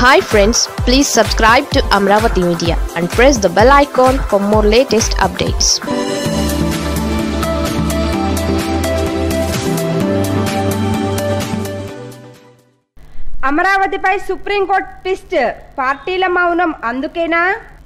hi friends please subscribe to Amaravati media and press the bell icon for more latest updates అమరావతిపై supreme court twist పార్టీల మౌనం అందుకేనా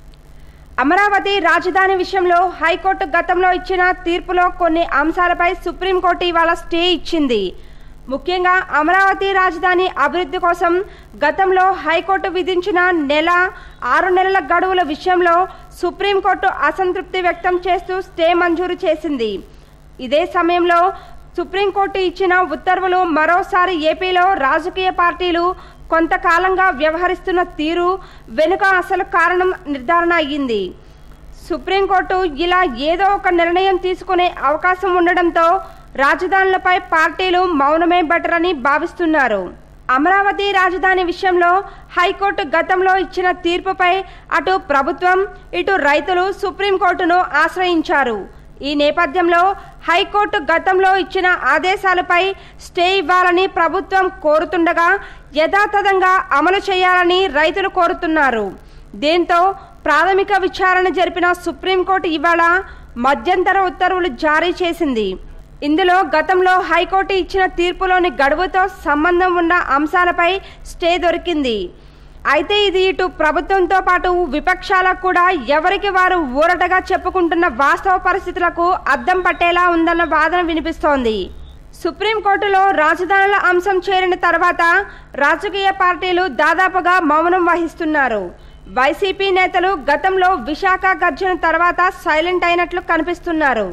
అమరావతి రాజధాని విషయంలో హైకోర్టు గతంలో ఇచ్చిన తీర్పులో కొన్ని అంశాలపై సుప్రీంకోర్టు ఇవాళ స్టే ఇచ్చింది ముఖ్యంగా అమరావతి రాజధాని అభివృద్ధి కోసం గతంలో హైకోర్టు విధించిన నెల ఆరు నెలల గడువుల విషయంలో సుప్రీంకోర్టు అసంతృప్తి వ్యక్తం చేస్తూ స్టే మంజూరు చేసింది ఇదే సమయంలో సుప్రీంకోర్టు ఇచ్చిన ఉత్తర్వులు మరోసారి ఏపీలో రాజకీయ పార్టీలు కొంతకాలంగా వ్యవహరిస్తున్న తీరు వెనుక అసలు కారణం నిర్ధారణ అయ్యింది సుప్రీంకోర్టు ఇలా ఏదో ఒక నిర్ణయం తీసుకునే అవకాశం ఉండడంతో రాజధానులపై పార్టీలు మౌనమే బెటర్ అని భావిస్తున్నారు అమరావతి రాజధాని విషయంలో హైకోర్టు గతంలో ఇచ్చిన తీర్పుపై అటు ప్రభుత్వం ఇటు రైతులు సుప్రీంకోర్టును ఆశ్రయించారు ఈ నేపథ్యంలో హైకోర్టు గతంలో ఇచ్చిన ఆదేశాలపై స్టే ఇవ్వాలని ప్రభుత్వం కోరుతుండగా యథాతథంగా అమలు చేయాలని రైతులు కోరుతున్నారు దీంతో ప్రాథమిక విచారణ జరిపిన సుప్రీంకోర్టు ఇవాళ మధ్యంతర ఉత్తర్వులు జారీ చేసింది ఇందులో గతంలో హైకోర్టు ఇచ్చిన తీర్పులోని గడువుతో సంబంధం ఉన్న అంశాలపై స్టే దొరికింది అయితే ఇది ఇటు ప్రభుత్వంతో పాటు విపక్షాలకు కూడా ఎవరికి వారు ఊరటగా చెప్పుకుంటున్న వాస్తవ పరిస్థితులకు అద్దం పట్టేలా ఉందన్న వాదన వినిపిస్తోంది సుప్రీంకోర్టులో రాజధానుల అంశం చేరిన తర్వాత రాజకీయ పార్టీలు దాదాపుగా మౌనం వహిస్తున్నారు వైసీపీ నేతలు గతంలో విశాఖ గర్జన తర్వాత సైలెంట్ అయినట్లు కనిపిస్తున్నారు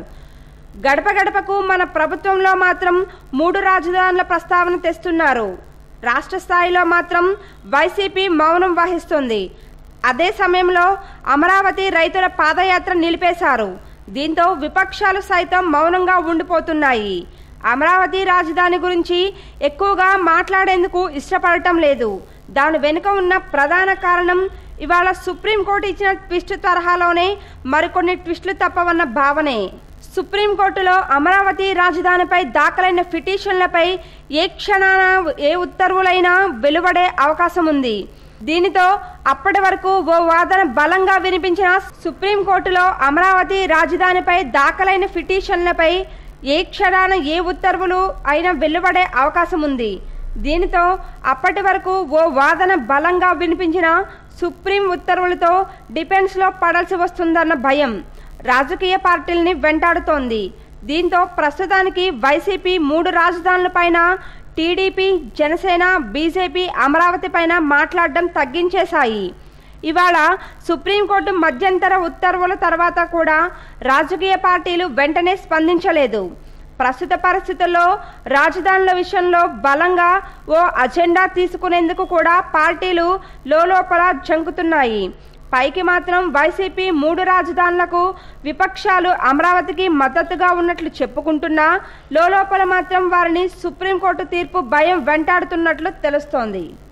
గడప గడపకు మన ప్రభుత్వంలో మాత్రం మూడు రాజధానుల ప్రస్తావన తెస్తున్నారు రాష్ట్ర స్థాయిలో మాత్రం వైసీపీ మౌనం వహిస్తుంది అదే సమయంలో అమరావతి రైతుల పాదయాత్ర నిలిపేశారు దీంతో విపక్షాలు సైతం మౌనంగా ఉండిపోతున్నాయి అమరావతి రాజధాని గురించి ఎక్కువగా మాట్లాడేందుకు ఇష్టపడటం లేదు దాని వెనుక ఉన్న ప్రధాన కారణం ఇవాళ సుప్రీంకోర్టు ఇచ్చిన ట్విస్ట్ తరహాలోనే మరికొన్ని ట్విస్టులు తప్పవన్న భావనే సుప్రీంకోర్టులో అమరావతి రాజధానిపై దాఖలైన పిటిషన్లపై ఏ క్షణాన ఏ ఉత్తర్వులైనా వెలువడే అవకాశం ఉంది దీనితో అప్పటి వరకు ఓ వాదన బలంగా వినిపించిన సుప్రీంకోర్టులో అమరావతి రాజధానిపై దాఖలైన పిటిషన్లపై ఏ క్షణాన ఏ ఉత్తర్వులు అయినా వెలువడే అవకాశం ఉంది దీనితో అప్పటి వరకు ఓ వాదన బలంగా వినిపించిన సుప్రీం ఉత్తర్వులతో డిఫెన్స్లో పడాల్సి వస్తుందన్న భయం రాజకీయ పార్టీల్ని వెంటాడుతోంది దీంతో ప్రస్తుతానికి వైసీపీ మూడు రాజధానులపైన టీడీపీ జనసేన బీజేపీ అమరావతి పైన మాట్లాడడం తగ్గించేశాయి ఇవాళ సుప్రీంకోర్టు మధ్యంతర ఉత్తర్వుల తర్వాత కూడా రాజకీయ పార్టీలు వెంటనే స్పందించలేదు ప్రస్తుత పరిస్థితుల్లో రాజధానుల విషయంలో బలంగా ఓ అజెండా తీసుకునేందుకు కూడా పార్టీలు లోపల జంకుతున్నాయి పైకి మాత్రం వైసీపీ మూడు రాజధానులకు విపక్షాలు అమరావతికి మద్దతుగా ఉన్నట్లు చెప్పుకుంటున్నా లోపల మాత్రం వారిని సుప్రీంకోర్టు తీర్పు భయం వెంటాడుతున్నట్లు తెలుస్తోంది